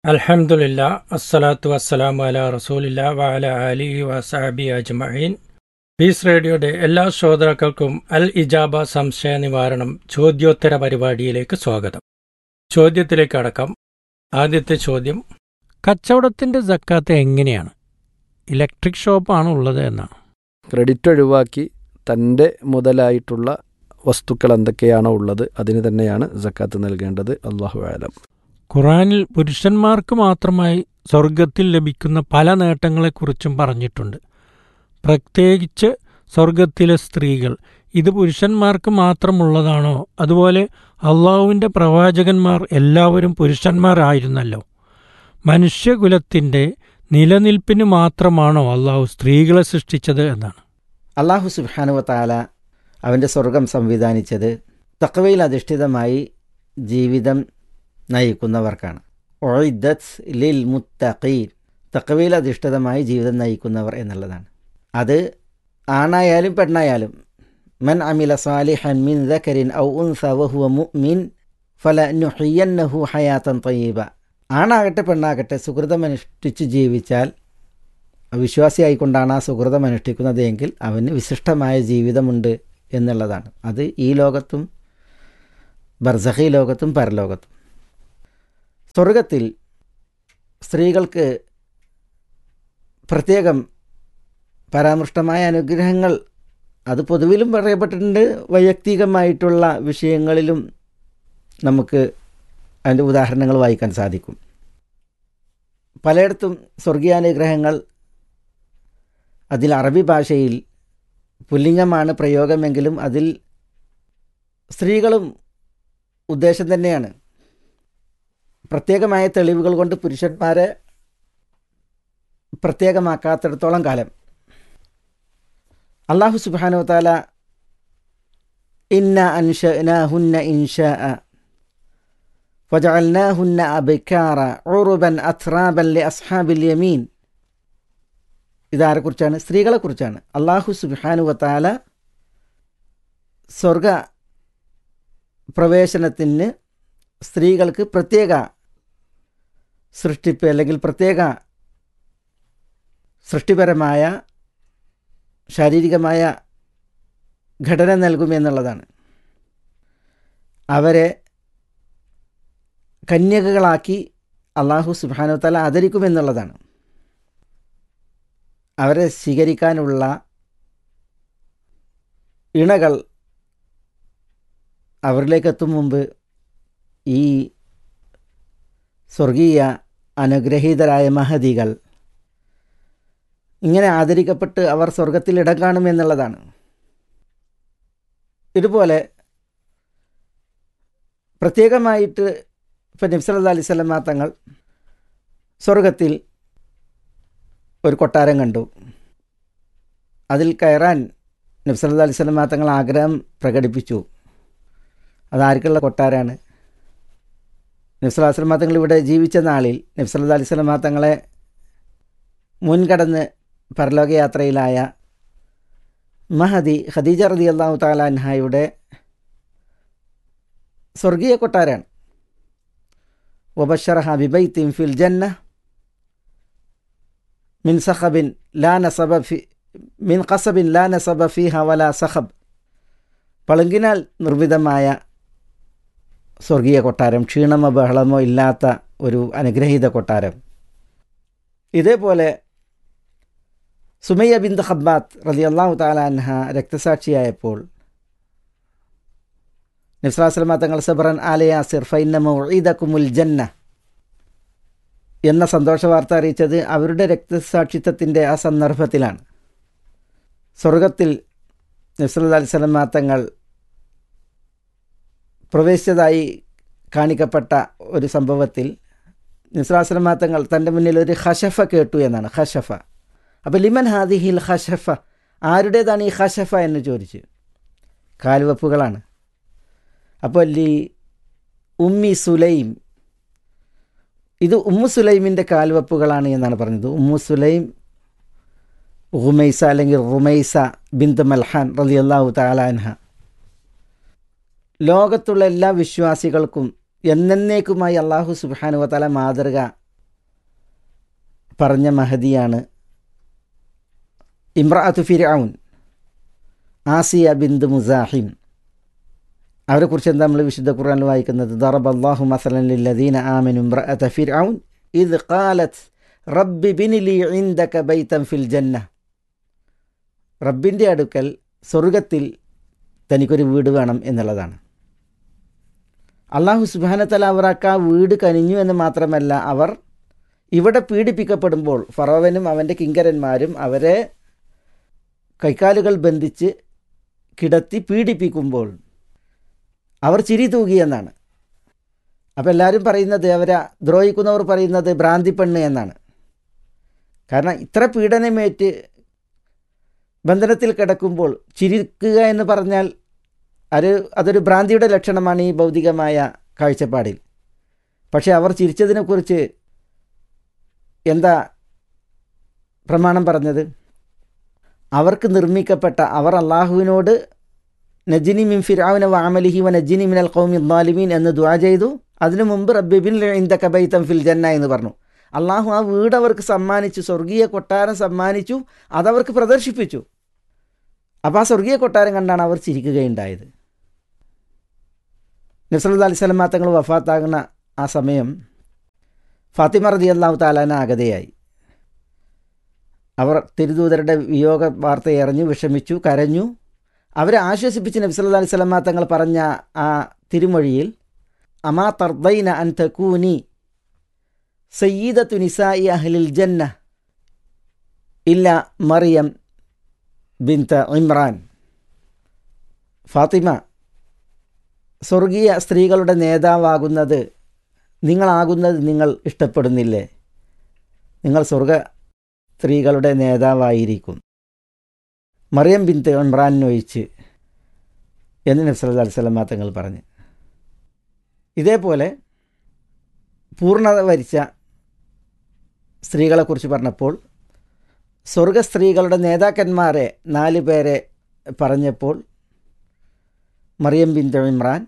S3: അൽഹംദുലില്ല അസ്സലാത്തു വസ്സലാമു അല റസൂലില്ല വഅല അലിഹി വസഹബി അജ്മഈൻ പീസ് റേഡിയോയുടെ എല്ലാ ശ്രോതാക്കൾക്കും അൽ ഇജാബ സംശയ നിവാരണം ചോദ്യോത്തര പരിപാടിയിലേക്ക് സ്വാഗതം ചോദ്യത്തിലേക്ക് അടക്കം ആദ്യത്തെ ചോദ്യം കച്ചവടത്തിന്റെ സക്കാത്ത് എങ്ങനെയാണ് ഇലക്ട്രിക് ഷോപ്പാണ് ഉള്ളത് എന്നാണ്
S4: ക്രെഡിറ്റ് ഒഴിവാക്കി തൻ്റെ മുതലായിട്ടുള്ള വസ്തുക്കൾ എന്തൊക്കെയാണോ ഉള്ളത് അതിന് തന്നെയാണ് സക്കാത്ത് നൽകേണ്ടത് അള്ളാഹു ആലം
S3: ഖുറാനിൽ പുരുഷന്മാർക്ക് മാത്രമായി സ്വർഗത്തിൽ ലഭിക്കുന്ന പല നേട്ടങ്ങളെക്കുറിച്ചും പറഞ്ഞിട്ടുണ്ട് പ്രത്യേകിച്ച് സ്വർഗത്തിലെ സ്ത്രീകൾ ഇത് പുരുഷന്മാർക്ക് മാത്രമുള്ളതാണോ അതുപോലെ അള്ളാഹുവിൻ്റെ പ്രവാചകന്മാർ എല്ലാവരും പുരുഷന്മാരായിരുന്നല്ലോ മനുഷ്യകുലത്തിൻ്റെ നിലനിൽപ്പിന് മാത്രമാണോ അള്ളാഹു സ്ത്രീകളെ സൃഷ്ടിച്ചത് എന്നാണ്
S5: അള്ളാഹു സുബാനുവ താല അവൻ്റെ സ്വർഗം സംവിധാനിച്ചത് തക്കവയിൽ അധിഷ്ഠിതമായി ജീവിതം നയിക്കുന്നവർക്കാണ് ഒഴിദത്ത് ലിൽ മുത്തഖീൻ തക്കവയിൽ അധിഷ്ഠിതമായി ജീവിതം നയിക്കുന്നവർ എന്നുള്ളതാണ് അത് ആണായാലും പെണ്ണായാലും മൻ അമില സാലിഹൻ മിൻ ദക്കരിൻ ഔ ഉൻസ വഹുവ മുഅ്മിൻ ഫല നുഹിയന്നഹു ഹയാത്തൻ തയ്യബ ആണാകട്ടെ പെണ്ണാകട്ടെ സുഹൃതമനുഷ്ഠിച്ച് ജീവിച്ചാൽ വിശ്വാസിയായിക്കൊണ്ടാണ് ആ സുഹൃതം അനുഷ്ഠിക്കുന്നത് എങ്കിൽ അവന് വിശിഷ്ടമായ ജീവിതമുണ്ട് എന്നുള്ളതാണ് അത് ഈ ലോകത്തും ബർസഹി ലോകത്തും പരലോകത്തും സ്വർഗത്തിൽ സ്ത്രീകൾക്ക് പ്രത്യേകം പരാമൃഷ്ടമായ അനുഗ്രഹങ്ങൾ അത് പൊതുവിലും പറയപ്പെട്ടിട്ടുണ്ട് വൈയക്തികമായിട്ടുള്ള വിഷയങ്ങളിലും നമുക്ക് അതിൻ്റെ ഉദാഹരണങ്ങൾ വായിക്കാൻ സാധിക്കും പലയിടത്തും സ്വർഗീയാനുഗ്രഹങ്ങൾ അതിൽ അറബി ഭാഷയിൽ പുല്ലിംഗമാണ് പ്രയോഗമെങ്കിലും അതിൽ സ്ത്രീകളും ഉദ്ദേശം തന്നെയാണ് പ്രത്യേകമായ തെളിവുകൾ കൊണ്ട് പുരുഷന്മാരെ പ്രത്യേകമാക്കാത്തിടത്തോളം കാലം അള്ളാഹു സുബാനു താല ഇന്ന അൻഷ ഹുന്ന ഇൻഷ فجعلناهن أبكارا عربا أترابا لأصحاب اليمين ഇതാരെക്കുറിച്ചാണ് സ്ത്രീകളെക്കുറിച്ചാണ് അള്ളാഹു സുബാനു വത്താല സ്വർഗ പ്രവേശനത്തിന് സ്ത്രീകൾക്ക് പ്രത്യേക സൃഷ്ടിപ്പ് അല്ലെങ്കിൽ പ്രത്യേക സൃഷ്ടിപരമായ ശാരീരികമായ ഘടന നൽകുമെന്നുള്ളതാണ് അവരെ കന്യകകളാക്കി അള്ളാഹു സുബാനു തല ആദരിക്കുമെന്നുള്ളതാണ് അവരെ സ്വീകരിക്കാനുള്ള ഇണകൾ അവരിലേക്ക് എത്തും മുമ്പ് ഈ സ്വർഗീയ അനുഗ്രഹീതരായ മഹതികൾ ഇങ്ങനെ ആദരിക്കപ്പെട്ട് അവർ സ്വർഗത്തിൽ ഇടം കാണുമെന്നുള്ളതാണ് ഇതുപോലെ പ്രത്യേകമായിട്ട് ഇപ്പം നബ്സല്ലാ അലൈഹി സ്വലമ തങ്ങൾ സ്വർഗത്തിൽ ഒരു കൊട്ടാരം കണ്ടു അതിൽ കയറാൻ നബ്സല്ലാ അലൈഹി സ്വലമ തങ്ങൾ ആഗ്രഹം പ്രകടിപ്പിച്ചു അതാർക്കുള്ള കൊട്ടാരമാണ് നബ്സല്ലാ സ്വലമ തങ്ങൾ ഇവിടെ ജീവിച്ച നാളിൽ നബ്സല്ലാ അലൈഹി സ്വലമ തങ്ങളെ മുൻകടന്ന് പരലോകയാത്രയിലായ മഹദി ഖദീജ റതി അള്ളാഹു താലാൻഹായുടെ സ്വർഗീയ കൊട്ടാരാണ് وبشرها ببيت في الجنة من صخب لا نصب في من قصب لا نصب فيها ولا صخب പളുങ്കിനാൽ നിർമ്മിതമായ സ്വർഗീയ കൊട്ടാരം ക്ഷീണമോ ബഹളമോ ഇല്ലാത്ത ഒരു അനുഗ്രഹീത കൊട്ടാരം ഇതേപോലെ സുമയ്യ ബിന്ദ് ഹബ്ബാത്ത് റലി അള്ളാഹു താലാൻഹ രക്തസാക്ഷിയായപ്പോൾ നബ്സലാസ്ലമ തങ്ങൾ സബറൻ ആലയാസിർ ഫൈനമുൽ ജന്ന എന്ന സന്തോഷ വാർത്ത അറിയിച്ചത് അവരുടെ രക്തസാക്ഷിത്വത്തിൻ്റെ ആ സന്ദർഭത്തിലാണ് സ്വർഗത്തിൽ നബ്സല്ലാ അലിസ്ലമ തങ്ങൾ പ്രവേശിച്ചതായി കാണിക്കപ്പെട്ട ഒരു സംഭവത്തിൽ നിസ്ലാസ്ലമ തങ്ങൾ തൻ്റെ മുന്നിൽ ഒരു ഹഷഫ കേട്ടു എന്നാണ് ഹഷഫ അപ്പോൾ ലിമൻ ഹാദിഹിൽ ഹഷഫ ആരുടേതാണ് ഈ ഹഷഫ എന്ന് ചോദിച്ചു കാൽവെപ്പുകളാണ് അപ്പോൾ ലി ഉമ്മി സുലൈം ഇത് ഉമ്മു സുലൈമിൻ്റെ കാൽവെപ്പുകളാണ് എന്നാണ് പറഞ്ഞത് ഉമ്മു സുലൈം റുമൈസ അല്ലെങ്കിൽ റുമൈസ ബിന്ദു മൽഹാൻ റലി അള്ളാഹു താലാൻഹ ലോകത്തുള്ള എല്ലാ വിശ്വാസികൾക്കും എന്നേക്കുമായി അള്ളാഹു സുബാനുവതല മാതൃക പറഞ്ഞ മഹദിയാണ് ഇമ്രാഅത്ത് ഫിർഔൻ ആസിയ ബിന്ദു മുസാഹിം അവരെക്കുറിച്ച് എന്താ നമ്മൾ വിശുദ്ധ ഖുർആനിൽ വായിക്കുന്നത് ദറബ് അള്ളാഹു മസലൻ ലില്ലദീന ആമനു ഇമ്രഅത ഫിർഔൻ ഇത് ഖാലത്ത് റബ്ബി ബിനിലി ഇൻദക ബൈതൻ ഫിൽ ജന്ന റബ്ബിൻ്റെ അടുക്കൽ സ്വർഗത്തിൽ തനിക്കൊരു വീട് വേണം എന്നുള്ളതാണ് അള്ളാഹു സുബാനത്തല അവർക്ക് ആ വീട് കനിഞ്ഞു എന്ന് മാത്രമല്ല അവർ ഇവിടെ പീഡിപ്പിക്കപ്പെടുമ്പോൾ ഫറോവനും അവൻ്റെ കിങ്കരന്മാരും അവരെ കൈക്കാലുകൾ ബന്ധിച്ച് കിടത്തി പീഡിപ്പിക്കുമ്പോൾ അവർ ചിരി തൂകിയെന്നാണ് അപ്പോൾ എല്ലാവരും പറയുന്നത് അവരെ ദ്രോഹിക്കുന്നവർ പറയുന്നത് ഭ്രാന്തി പെണ്ണ് എന്നാണ് കാരണം ഇത്ര പീഡനമേറ്റ് ബന്ധനത്തിൽ കിടക്കുമ്പോൾ ചിരിക്കുക എന്ന് പറഞ്ഞാൽ അത് അതൊരു ഭ്രാന്തിയുടെ ലക്ഷണമാണ് ഈ ഭൗതികമായ കാഴ്ചപ്പാടിൽ പക്ഷേ അവർ ചിരിച്ചതിനെക്കുറിച്ച് എന്താ പ്രമാണം പറഞ്ഞത് അവർക്ക് നിർമ്മിക്കപ്പെട്ട അവർ അള്ളാഹുവിനോട് നജിനി മിൻ ഫിറാവിന വാമലിഹി വ നജിനി മിനൽ കൗമി ദ്വാലിമീൻ എന്ന് ദ്വാ ചെയ്തു അതിനു മുമ്പ് റബ്ബിബിൻ ഇന്ദ കബൈത്തം ഫിൽ ജന്ന എന്ന് പറഞ്ഞു അള്ളാഹു ആ വീട് അവർക്ക് സമ്മാനിച്ചു സ്വർഗീയ കൊട്ടാരം സമ്മാനിച്ചു അതവർക്ക് പ്രദർശിപ്പിച്ചു അപ്പോൾ ആ സ്വർഗീയ കൊട്ടാരം കണ്ടാണ് അവർ ചിരിക്കുകയുണ്ടായത് നസറുദ്ദ അലി സ്വലമാ തങ്ങൾ വഫാത്താകുന്ന ആ സമയം ഫാത്തിമ റതി അള്ളാഹു താലാന ആഗതയായി അവർ തിരുദൂതരുടെ വിയോഗ വാർത്ത എറിഞ്ഞു വിഷമിച്ചു കരഞ്ഞു അവരെ ആശ്വസിപ്പിച്ച് നബി സല്ലല്ലാഹു അലൈഹി വസല്ലമ തങ്ങൾ പറഞ്ഞ ആ തിരുമൊഴിയിൽ അമാ തർദൈന അൻ തകൂനി സയ്യിദത്തു നിസായി അഹ്ലിൽ ജന്ന ഇല്ല മറിയം ബിൻത ഇമ്രാൻ ഫാത്തിമ സ്വർഗീയ സ്ത്രീകളുടെ നേതാവാകുന്നത് നിങ്ങളാകുന്നത് നിങ്ങൾ ഇഷ്ടപ്പെടുന്നില്ലേ നിങ്ങൾ സ്വർഗ സ്ത്രീകളുടെ നേതാവായിരിക്കും മറിയം ബിൻത്ത് ഇമ്രാനൊഴിച്ച് എന്ന് നബി സല്ലല്ലാഹു അലൈഹി വസല്ലമ തങ്ങൾ പറഞ്ഞു ഇതേപോലെ പൂർണ്ണത വരിച്ച സ്ത്രീകളെക്കുറിച്ച് പറഞ്ഞപ്പോൾ സ്വർഗ സ്ത്രീകളുടെ നേതാക്കന്മാരെ നാല് പേരെ പറഞ്ഞപ്പോൾ Maryam bint Imran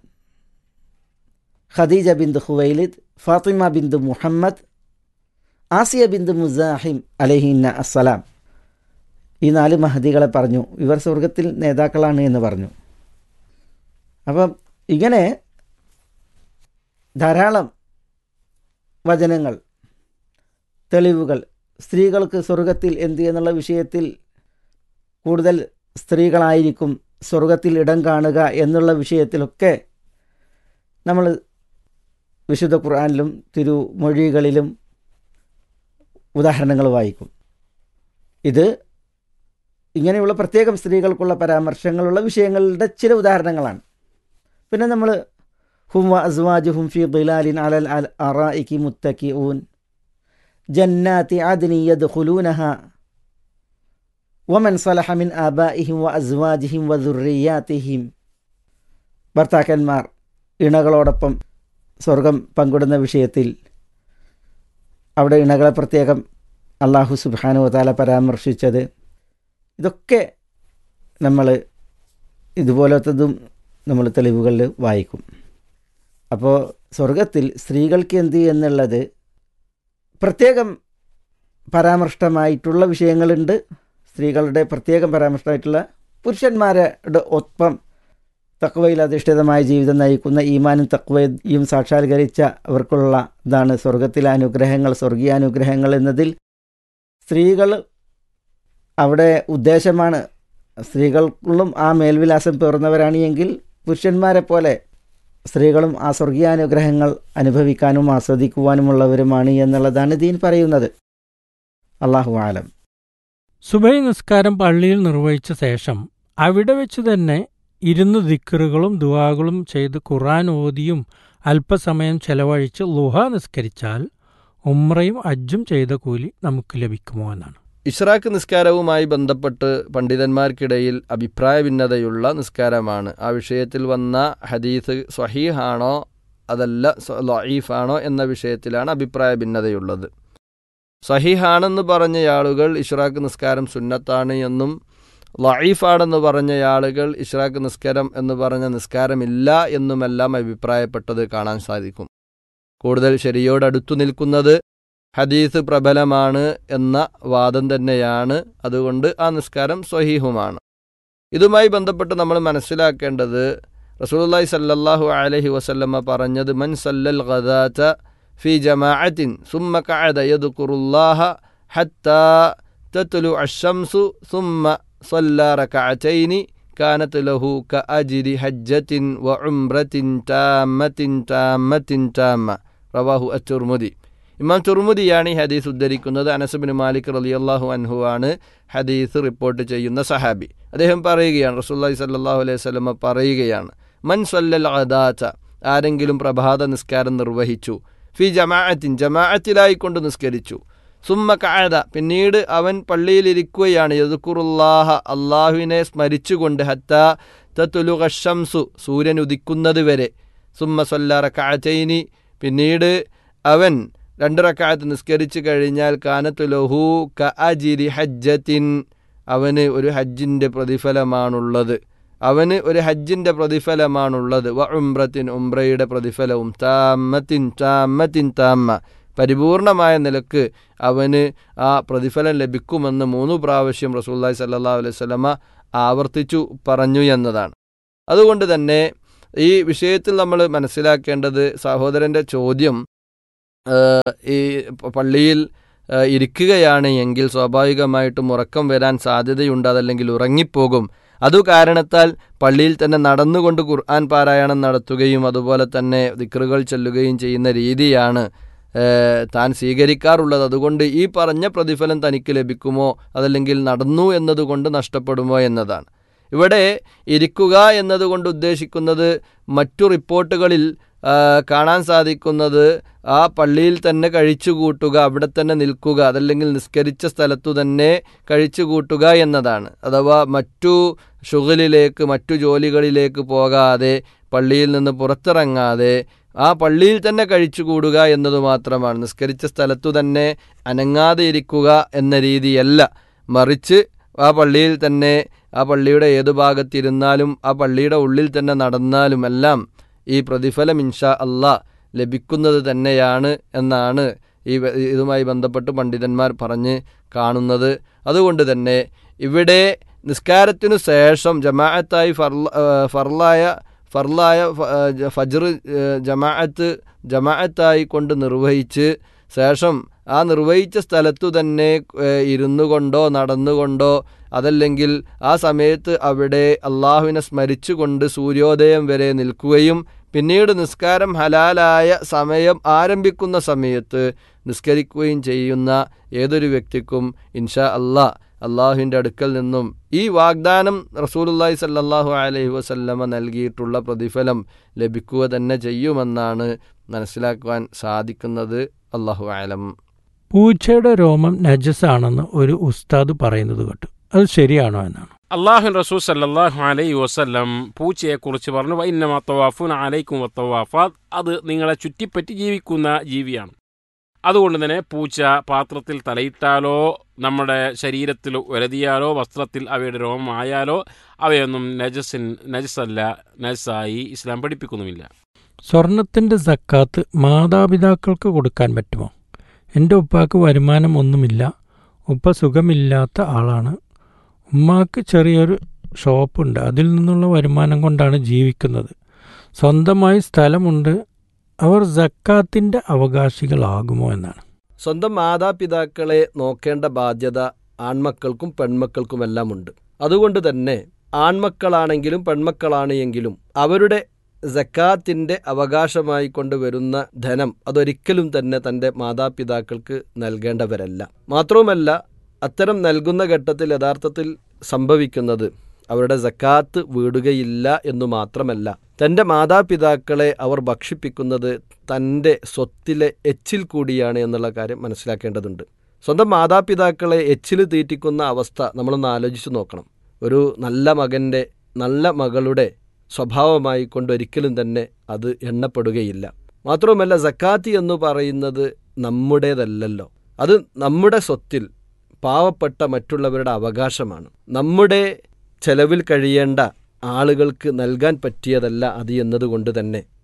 S5: Khadija bint Khuwaylid Fatima bint Muhammad Asiya bint Muzahim അലഹിന്ന അസ്സലാം ഈ നാല് മഹദികളെ പറഞ്ഞു ഇവർ സ്വർഗത്തിൽ നേതാക്കളാണ് എന്ന് പറഞ്ഞു അപ്പം ഇങ്ങനെ ധാരാളം വചനങ്ങൾ തെളിവുകൾ സ്ത്രീകൾക്ക് സ്വർഗത്തിൽ എന്ത് എന്നുള്ള വിഷയത്തിൽ കൂടുതൽ സ്ത്രീകളായിരിക്കും സ്വർഗത്തിൽ ഇടം കാണുക എന്നുള്ള വിഷയത്തിലൊക്കെ നമ്മൾ വിശുദ്ധ ഖുർആാനിലും തിരുമൊഴികളിലും ഉദാഹരണങ്ങൾ വായിക്കും ഇത് ഇങ്ങനെയുള്ള പ്രത്യേകം സ്ത്രീകൾക്കുള്ള പരാമർശങ്ങളുള്ള വിഷയങ്ങളുടെ ചില ഉദാഹരണങ്ങളാണ് പിന്നെ നമ്മൾ ഹും വ അസ്വാജ് ഹും ഫി ദിലാലിൻ അലൽ അൽ അറായിക്കി മുത്തക്കി ഊൻ ജന്നാത്തി ആദിനി യദ്ഖുലൂനഹ വമൻ സലഹ മിൻ ആബാഇഹിം വ അസ്വാജിഹിം വ ദുർറിയാത്തിഹിം ഭർത്താക്കന്മാർ ഇണകളോടൊപ്പം സ്വർഗം പങ്കിടുന്ന വിഷയത്തിൽ അവിടെ ഇണകളെ പ്രത്യേകം അള്ളാഹു സുബാനു താല പരാമർശിച്ചത് ഇതൊക്കെ നമ്മൾ ഇതുപോലത്തതും നമ്മൾ തെളിവുകളിൽ വായിക്കും അപ്പോൾ സ്വർഗത്തിൽ സ്ത്രീകൾക്ക് എന്ത് എന്നുള്ളത് പ്രത്യേകം പരാമർഷ്ടമായിട്ടുള്ള വിഷയങ്ങളുണ്ട് സ്ത്രീകളുടെ പ്രത്യേകം പരാമർഷ്ടമായിട്ടുള്ള പുരുഷന്മാരുടെ ഒപ്പം തക്വയിൽ അധിഷ്ഠിതമായ ജീവിതം നയിക്കുന്ന ഈമാനും തക്വയും സാക്ഷാത്കരിച്ച അവർക്കുള്ള ഇതാണ് സ്വർഗത്തിലെ അനുഗ്രഹങ്ങൾ സ്വർഗീയാനുഗ്രഹങ്ങൾ എന്നതിൽ സ്ത്രീകൾ അവിടെ ഉദ്ദേശമാണ് സ്ത്രീകൾക്കുള്ളും ആ മേൽവിലാസം പേർന്നവരാണ് എങ്കിൽ പുരുഷന്മാരെ പോലെ സ്ത്രീകളും ആ സ്വർഗീയാനുഗ്രഹങ്ങൾ അനുഭവിക്കാനും ആസ്വദിക്കുവാനുമുള്ളവരുമാണ് എന്നുള്ളതാണ് ദീൻ പറയുന്നത് അള്ളാഹു ആലം
S3: സുബൈ നിസ്കാരം പള്ളിയിൽ നിർവഹിച്ച ശേഷം അവിടെ വെച്ച് തന്നെ ഇരുന്ന് ദിക്കറുകളും ദുവാകളും ചെയ്ത് ഖുറാൻ ഓതിയും അല്പസമയം ചെലവഴിച്ച് ലുഹ നിസ്കരിച്ചാൽ ഉമ്രയും അജ്ജും ചെയ്ത കൂലി നമുക്ക് ലഭിക്കുമോ എന്നാണ്
S4: ഇഷ്റാഖ് നിസ്കാരവുമായി ബന്ധപ്പെട്ട് പണ്ഡിതന്മാർക്കിടയിൽ അഭിപ്രായ ഭിന്നതയുള്ള നിസ്കാരമാണ് ആ വിഷയത്തിൽ വന്ന ഹദീസ് സ്വഹീഹാണോ അതല്ല ലഈഫാണോ എന്ന വിഷയത്തിലാണ് അഭിപ്രായ ഭിന്നതയുള്ളത് സഹീഹാണെന്ന് പറഞ്ഞ ആളുകൾ ഇഷ്റാഖ് നിസ്കാരം സുന്നത്താണ് എന്നും ലഈഫാണെന്ന് പറഞ്ഞ ആളുകൾ ഇഷ്റാഖ് നിസ്കാരം എന്ന് പറഞ്ഞ നിസ്കാരമില്ല എന്നുമെല്ലാം അഭിപ്രായപ്പെട്ടത് കാണാൻ സാധിക്കും കൂടുതൽ ശരിയോടടുത്തു നിൽക്കുന്നത് ഹദീസ് പ്രബലമാണ് എന്ന വാദം തന്നെയാണ് അതുകൊണ്ട് ആ നിസ്കാരം സ്വഹീഹുമാണ് ഇതുമായി ബന്ധപ്പെട്ട് നമ്മൾ മനസ്സിലാക്കേണ്ടത് റസൂലുള്ളാഹി സല്ലല്ലാഹു അലൈഹി വസല്ലമ പറഞ്ഞത് മൻ സല്ലൽ ഗദാത ഫി ജമാഅത്തിൻ സുമ്മ ഖഅദ യദ്കുറുല്ലാഹ ഹത്താ തത്ലു അശംസു സുമ്മ صلى ركعتين كانت له كأجر حجة وعمرة تامة تامة تامة റവാഹു അച്ചുർമുദി ഇമാം തുർമുദിയാണ് ഈ ഹദീസ് ഉദ്ധരിക്കുന്നത് അനസുബിൻ മാലിക് റലിയല്ലാഹു അൻഹു ആണ് ഹദീസ് റിപ്പോർട്ട് ചെയ്യുന്ന സഹാബി അദ്ദേഹം പറയുകയാണ് റസൂല്ലാഹി സല്ലാഹു അലൈഹി സ്വലമ പറയുകയാണ് മൻ സല്ലൽ അദാച്ച ആരെങ്കിലും പ്രഭാത നിസ്കാരം നിർവഹിച്ചു ഫി ജമാഅത്തിൻ ജമാഅത്തിലായിക്കൊണ്ട് നിസ്കരിച്ചു സുമ്മ കാഴത പിന്നീട് അവൻ പള്ളിയിലിരിക്കുകയാണ് യദുക്കുറുല്ലാഹ അള്ളാഹുവിനെ സ്മരിച്ചുകൊണ്ട് ഹത്ത തത്തുലു ഷംസു സൂര്യൻ ഉദിക്കുന്നത് വരെ സുമ്മ സൊല്ല റക്കാച്ചൈനി പിന്നീട് അവൻ രണ്ട് റക്കാത്ത് നിസ്കരിച്ചു കഴിഞ്ഞാൽ കാനത്തു ലഹു ക അജിരി ഹജ്ജത്തിൻ അവന് ഒരു ഹജ്ജിൻ്റെ പ്രതിഫലമാണുള്ളത് അവന് ഒരു ഹജ്ജിൻ്റെ പ്രതിഫലമാണുള്ളത് വ ഉംറത്തിൻ ഉംറയുടെ പ്രതിഫലവും താമത്തിൻ താമത്തിൻ താമ പരിപൂർണമായ നിലക്ക് അവന് ആ പ്രതിഫലം ലഭിക്കുമെന്ന് മൂന്ന് പ്രാവശ്യം റസൂല്ലായി സല്ലാ അലൈഹി സ്വലമ ആവർത്തിച്ചു പറഞ്ഞു എന്നതാണ് അതുകൊണ്ട് തന്നെ ഈ വിഷയത്തിൽ നമ്മൾ മനസ്സിലാക്കേണ്ടത് സഹോദരൻ്റെ ചോദ്യം ഈ പള്ളിയിൽ ഇരിക്കുകയാണ് എങ്കിൽ സ്വാഭാവികമായിട്ടും ഉറക്കം വരാൻ സാധ്യതയുണ്ട് അതല്ലെങ്കിൽ ഉറങ്ങിപ്പോകും അതു കാരണത്താൽ പള്ളിയിൽ തന്നെ നടന്നുകൊണ്ട് ഖുർആൻ പാരായണം നടത്തുകയും അതുപോലെ തന്നെ ദിക്റുകൾ ചൊല്ലുകയും ചെയ്യുന്ന രീതിയാണ് താൻ സ്വീകരിക്കാറുള്ളത് അതുകൊണ്ട് ഈ പറഞ്ഞ പ്രതിഫലം തനിക്ക് ലഭിക്കുമോ അതല്ലെങ്കിൽ നടന്നു എന്നതുകൊണ്ട് നഷ്ടപ്പെടുമോ എന്നതാണ് ഇവിടെ ഇരിക്കുക എന്നതുകൊണ്ട് ഉദ്ദേശിക്കുന്നത് മറ്റു റിപ്പോർട്ടുകളിൽ കാണാൻ സാധിക്കുന്നത് ആ പള്ളിയിൽ തന്നെ കഴിച്ചു കൂട്ടുക അവിടെ തന്നെ നിൽക്കുക അതല്ലെങ്കിൽ നിസ്കരിച്ച സ്ഥലത്തു തന്നെ കഴിച്ചു കൂട്ടുക എന്നതാണ് അഥവാ മറ്റു ഷുഗലിലേക്ക് മറ്റു ജോലികളിലേക്ക് പോകാതെ പള്ളിയിൽ നിന്ന് പുറത്തിറങ്ങാതെ ആ പള്ളിയിൽ തന്നെ കഴിച്ചു കൂടുക എന്നത് മാത്രമാണ് നിസ്കരിച്ച സ്ഥലത്തു തന്നെ അനങ്ങാതെ ഇരിക്കുക എന്ന രീതിയല്ല മറിച്ച് ആ പള്ളിയിൽ തന്നെ ആ പള്ളിയുടെ ഏതു ഭാഗത്തിരുന്നാലും ആ പള്ളിയുടെ ഉള്ളിൽ തന്നെ നടന്നാലും എല്ലാം ഈ പ്രതിഫലം ഇൻഷാ അള്ളാ ലഭിക്കുന്നത് തന്നെയാണ് എന്നാണ് ഈ ഇതുമായി ബന്ധപ്പെട്ട് പണ്ഡിതന്മാർ പറഞ്ഞ് കാണുന്നത് അതുകൊണ്ട് തന്നെ ഇവിടെ നിസ്കാരത്തിനു ശേഷം ജമാഅത്തായി ഫർല ഫർലായ ഫർലായ ഫജർ ജമാഅത്ത് ജമാഅത്തായി കൊണ്ട് നിർവഹിച്ച് ശേഷം ആ നിർവഹിച്ച സ്ഥലത്തു തന്നെ ഇരുന്നു കൊണ്ടോ നടന്നുകൊണ്ടോ അതല്ലെങ്കിൽ ആ സമയത്ത് അവിടെ അള്ളാഹുവിനെ സ്മരിച്ചുകൊണ്ട് സൂര്യോദയം വരെ നിൽക്കുകയും പിന്നീട് നിസ്കാരം ഹലാലായ സമയം ആരംഭിക്കുന്ന സമയത്ത് നിസ്കരിക്കുകയും ചെയ്യുന്ന ഏതൊരു വ്യക്തിക്കും ഇൻഷാ അള്ളാ അള്ളാഹുവിൻ്റെ അടുക്കൽ നിന്നും ഈ വാഗ്ദാനം റസൂലുല്ലാഹി സല്ലാഹു അലൈഹി വസല്ലമ നൽകിയിട്ടുള്ള പ്രതിഫലം ലഭിക്കുക തന്നെ ചെയ്യുമെന്നാണ് മനസ്സിലാക്കുവാൻ സാധിക്കുന്നത് അള്ളാഹു ആലം
S3: പൂച്ചയുടെ രോമം നജസാണെന്ന് ഒരു ഉസ്താദ് പറയുന്നത് കേട്ടു അത് ശരിയാണോ എന്നാണ്
S6: അള്ളാഹു റസൂൽ സല്ലാഹു അലൈഹി വസ്ല്ലം പൂച്ചയെക്കുറിച്ച് പറഞ്ഞു വൈന്നമ തവാഫുൻ അലൈക്കും വത്തവാഫാത്ത് അത് നിങ്ങളെ ചുറ്റിപ്പറ്റി ജീവിക്കുന്ന ജീവിയാണ് അതുകൊണ്ട് തന്നെ പൂച്ച പാത്രത്തിൽ തലയിട്ടാലോ നമ്മുടെ ശരീരത്തിൽ ഉരതിയാലോ വസ്ത്രത്തിൽ അവയുടെ രോമമായാലോ അവയൊന്നും നജസിൻ നജസല്ല നജസായി ഇസ്ലാം പഠിപ്പിക്കുന്നുമില്ല
S3: സ്വർണത്തിൻ്റെ സക്കാത്ത് മാതാപിതാക്കൾക്ക് കൊടുക്കാൻ പറ്റുമോ എൻ്റെ ഉപ്പാക്ക് വരുമാനം ഒന്നുമില്ല ഉപ്പ സുഖമില്ലാത്ത ആളാണ് ഉമ്മാക്ക് ചെറിയൊരു ഷോപ്പുണ്ട് അതിൽ നിന്നുള്ള വരുമാനം കൊണ്ടാണ് ജീവിക്കുന്നത് സ്വന്തമായി സ്ഥലമുണ്ട് അവർ ജക്കാത്തിൻ്റെ അവകാശികളാകുമോ എന്നാണ്
S4: സ്വന്തം മാതാപിതാക്കളെ നോക്കേണ്ട ബാധ്യത ആൺമക്കൾക്കും പെൺമക്കൾക്കുമെല്ലാം ഉണ്ട് അതുകൊണ്ട് തന്നെ ആൺമക്കളാണെങ്കിലും പെൺമക്കളാണ് എങ്കിലും അവരുടെ ജക്കാത്തിൻ്റെ അവകാശമായി കൊണ്ടുവരുന്ന ധനം അതൊരിക്കലും തന്നെ തൻ്റെ മാതാപിതാക്കൾക്ക് നൽകേണ്ടവരല്ല മാത്രവുമല്ല അത്തരം നൽകുന്ന ഘട്ടത്തിൽ യഥാർത്ഥത്തിൽ സംഭവിക്കുന്നത് അവരുടെ ജക്കാത്ത് വീടുകയില്ല എന്നു മാത്രമല്ല തൻ്റെ മാതാപിതാക്കളെ അവർ ഭക്ഷിപ്പിക്കുന്നത് തൻ്റെ സ്വത്തിലെ എച്ചിൽ കൂടിയാണ് എന്നുള്ള കാര്യം മനസ്സിലാക്കേണ്ടതുണ്ട് സ്വന്തം മാതാപിതാക്കളെ എച്ചിൽ തീറ്റിക്കുന്ന അവസ്ഥ നമ്മളൊന്ന് ആലോചിച്ച് നോക്കണം ഒരു നല്ല മകൻ്റെ നല്ല മകളുടെ സ്വഭാവമായി കൊണ്ടൊരിക്കലും തന്നെ അത് എണ്ണപ്പെടുകയില്ല മാത്രവുമല്ല സക്കാത്തി എന്ന് പറയുന്നത് നമ്മുടേതല്ലല്ലോ അത് നമ്മുടെ സ്വത്തിൽ പാവപ്പെട്ട മറ്റുള്ളവരുടെ അവകാശമാണ് നമ്മുടെ ചെലവിൽ കഴിയേണ്ട ആളുകൾക്ക് നൽകാൻ പറ്റിയതല്ല അത് എന്നതുകൊണ്ട് തന്നെ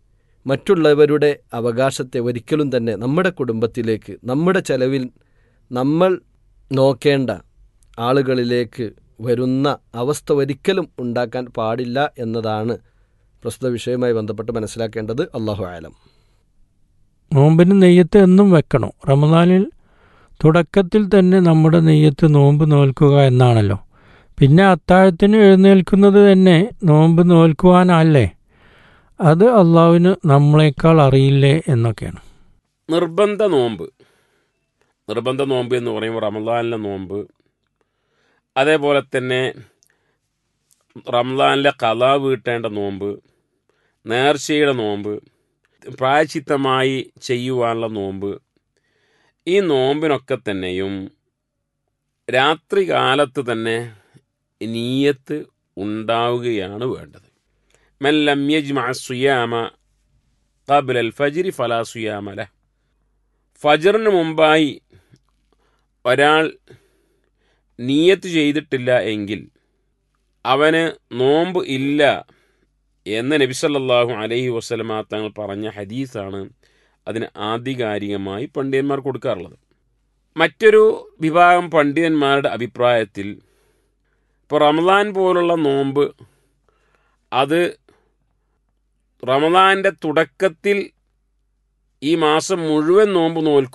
S4: മറ്റുള്ളവരുടെ അവകാശത്തെ ഒരിക്കലും തന്നെ നമ്മുടെ കുടുംബത്തിലേക്ക് നമ്മുടെ ചെലവിൽ നമ്മൾ നോക്കേണ്ട ആളുകളിലേക്ക് വരുന്ന അവസ്ഥ ഒരിക്കലും ഉണ്ടാക്കാൻ പാടില്ല എന്നതാണ് പ്രസ്തുത വിഷയവുമായി ബന്ധപ്പെട്ട് മനസ്സിലാക്കേണ്ടത് അള്ളാഹു ആലം
S3: നോമ്പിന് നെയ്യത്ത് എന്നും വെക്കണം റമദാനിൽ തുടക്കത്തിൽ തന്നെ നമ്മുടെ നെയ്യത്ത് നോമ്പ് നോൽക്കുക എന്നാണല്ലോ പിന്നെ അത്താഴത്തിന് എഴുന്നേൽക്കുന്നത് തന്നെ നോമ്പ് നോൽക്കുവാനല്ലേ അത് അള്ളാഹുവിന് നമ്മളെക്കാൾ അറിയില്ലേ എന്നൊക്കെയാണ്
S6: നിർബന്ധ നോമ്പ് നിർബന്ധ നോമ്പ് എന്ന് പറയുമ്പോൾ റമദാനിലെ നോമ്പ് അതേപോലെ തന്നെ റംസാനിലെ കഥ വീട്ടേണ്ട നോമ്പ് നേർച്ചയുടെ നോമ്പ് പ്രായച്ചിത്തമായി ചെയ്യുവാനുള്ള നോമ്പ് ഈ നോമ്പിനൊക്കെ തന്നെയും രാത്രി കാലത്ത് തന്നെ നീയത്ത് ഉണ്ടാവുകയാണ് വേണ്ടത് മെല്ലം യജ്മഅ സുയാമ ഖബ്ല അൽ ഫജ്രി ഫലാ സുയാമ ലഹ് ഫജറിന് മുമ്പായി ഒരാൾ നീയത്ത് ചെയ്തിട്ടില്ല എങ്കിൽ അവന് നോമ്പ് ഇല്ല എന്ന് നബിസല്ലാഹു അലൈഹി വസ്ലമ തങ്ങൾ പറഞ്ഞ ഹദീസാണ് അതിന് ആധികാരികമായി പണ്ഡിതന്മാർ കൊടുക്കാറുള്ളത് മറ്റൊരു വിഭാഗം പണ്ഡിതന്മാരുടെ അഭിപ്രായത്തിൽ ഇപ്പോൾ റമദാൻ പോലുള്ള നോമ്പ് അത് റമദാൻ്റെ തുടക്കത്തിൽ ഈ മാസം മുഴുവൻ നോമ്പ് നോൽക്കും